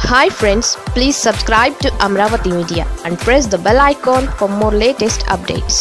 hi friends please subscribe to Amaravati media and press the bell icon for more latest updates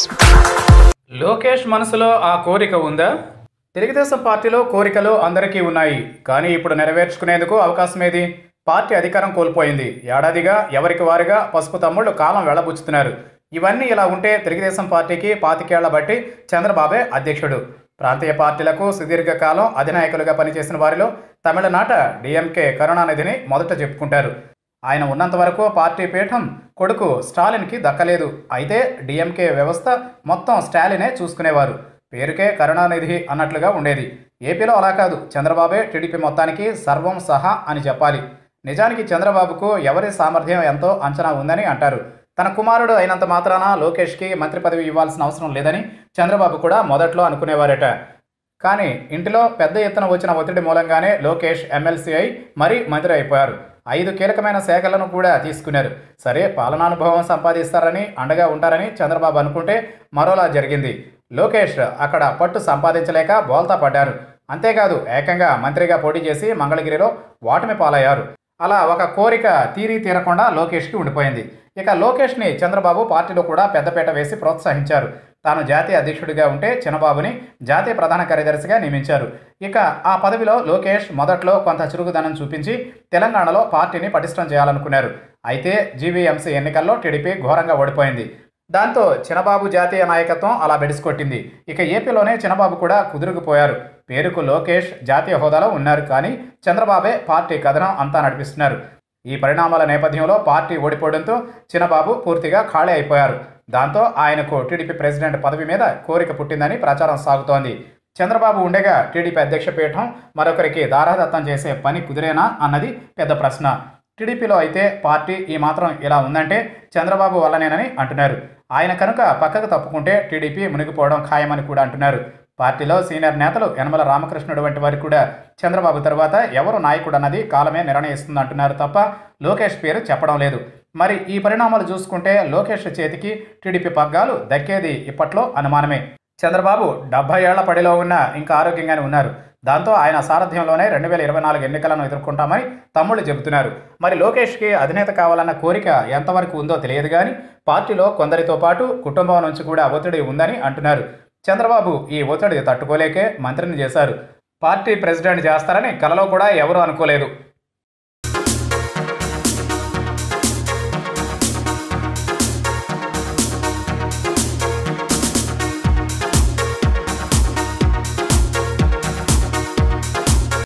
Lokesh మనసులో ఆ కోరిక ఉందా తెలుగుదేశం పార్టీలో కోరికలు అందరికీ ఉన్నాయి కానీ ఇప్పుడు నెరవేర్చుకునేందుకు అవకాశం ఏది పార్టీ అధికారం కోల్పోయింది ఏడాదిగా ఎవరికి వారుగా పసుపు తమ్ముళ్ళు కాలం వెళ్ళబుచ్చుతున్నారు ఇవన్నీ ఇలా ఉంటే తెలుగుదేశం పార్టీకి పాతికేళ్ల బట్టి చంద్రబాబే అధ్యక్షుడు ప్రాంతీయ పార్టీలకు సుదీర్ఘకాలం అధినాయకులుగా పనిచేసిన వారిలో తమిళనాట డిఎంకే కరుణానిధిని మొదట చెప్పుకుంటారు ఆయన ఉన్నంత వరకు పార్టీ పీఠం కొడుకు స్టాలిన్కి దక్కలేదు అయితే డిఎంకే వ్యవస్థ మొత్తం స్టాలినే చూసుకునేవారు పేరుకే కరుణానిధి అన్నట్లుగా ఉండేది ఏపీలో అలా కాదు చంద్రబాబే టీడీపీ మొత్తానికి సర్వం సహా అని చెప్పాలి నిజానికి చంద్రబాబుకు ఎవరి సామర్థ్యం ఎంతో అంచనా ఉందని అంటారు తన కుమారుడు అయినంత మాత్రాన లోకేష్కి మంత్రి పదవి ఇవ్వాల్సిన అవసరం లేదని చంద్రబాబు కూడా మొదట్లో అనుకునేవారట కానీ ఇంటిలో పెద్ద ఎత్తున వచ్చిన ఒత్తిడి మూలంగానే లోకేష్ ఎమ్మెల్సీ అయి మరీ మంత్రి అయిపోయారు ఐదు కీలకమైన శాఖలను కూడా తీసుకున్నారు సరే పాలనానుభవం సంపాదిస్తారని అండగా ఉంటారని చంద్రబాబు అనుకుంటే మరోలా జరిగింది లోకేష్ అక్కడ పట్టు సంపాదించలేక బోల్తా పడ్డారు అంతేకాదు ఏకంగా మంత్రిగా పోటీ చేసి మంగళగిరిలో ఓటమి పాలయ్యారు అలా ఒక కోరిక తీరి తీరకుండా లోకేష్కి ఉండిపోయింది ఇక లోకేష్ని చంద్రబాబు పార్టీలో కూడా పెద్దపీట వేసి ప్రోత్సహించారు తాను జాతీయ అధ్యక్షుడిగా ఉంటే చిన్నబాబుని జాతీయ ప్రధాన కార్యదర్శిగా నియమించారు ఇక ఆ పదవిలో లోకేష్ మొదట్లో కొంత చురుకుదనం చూపించి తెలంగాణలో పార్టీని పటిష్టం చేయాలనుకున్నారు అయితే జీవీఎంసీ ఎన్నికల్లో టీడీపీ ఘోరంగా ఓడిపోయింది దాంతో చినబాబు జాతీయ నాయకత్వం అలా బెడిసికొట్టింది ఇక ఏపీలోనే చినబాబు కూడా కుదురుకుపోయారు పేరుకు లోకేష్ జాతీయ హోదాలో ఉన్నారు కానీ చంద్రబాబే పార్టీ కథనం అంతా నడిపిస్తున్నారు ఈ పరిణామాల నేపథ్యంలో పార్టీ ఓడిపోవడంతో చినబాబు పూర్తిగా ఖాళీ అయిపోయారు దాంతో ఆయనకు టీడీపీ ప్రెసిడెంట్ పదవి మీద కోరిక పుట్టిందని ప్రచారం సాగుతోంది చంద్రబాబు ఉండగా టీడీపీ అధ్యక్ష పీఠం మరొకరికి దారాదత్తం చేసే పని కుదిరేనా అన్నది పెద్ద ప్రశ్న టీడీపీలో అయితే పార్టీ ఈ మాత్రం ఇలా ఉందంటే చంద్రబాబు వల్లనేనని అంటున్నారు ఆయన కనుక పక్కకు తప్పుకుంటే టీడీపీ మునిగిపోవడం ఖాయమని కూడా అంటున్నారు పార్టీలో సీనియర్ నేతలు యనమల రామకృష్ణుడు వంటి వారు కూడా చంద్రబాబు తర్వాత ఎవరు నాయకుడు అన్నది కాలమే నిర్ణయిస్తుంది అంటున్నారు తప్ప లోకేష్ పేరు చెప్పడం లేదు మరి ఈ పరిణామాలు చూసుకుంటే లోకేష్ చేతికి టీడీపీ పగ్గాలు దక్కేది ఇప్పట్లో అనుమానమే చంద్రబాబు డెబ్బై ఏళ్ల పడిలో ఉన్న ఇంకా ఆరోగ్యంగానే ఉన్నారు దాంతో ఆయన సారథ్యంలోనే రెండు వేల ఇరవై నాలుగు ఎన్నికలను ఎదుర్కొంటామని తమ్ముళ్ళు చెబుతున్నారు మరి లోకేష్కి అధినేత కావాలన్న కోరిక ఎంతవరకు ఉందో తెలియదు కానీ పార్టీలో కొందరితో పాటు కుటుంబం నుంచి కూడా ఒత్తిడి ఉందని అంటున్నారు చంద్రబాబు ఈ ఒత్తిడి తట్టుకోలేకే మంత్రిని చేశారు పార్టీ ప్రెసిడెంట్ చేస్తారని కలలో కూడా ఎవరూ అనుకోలేదు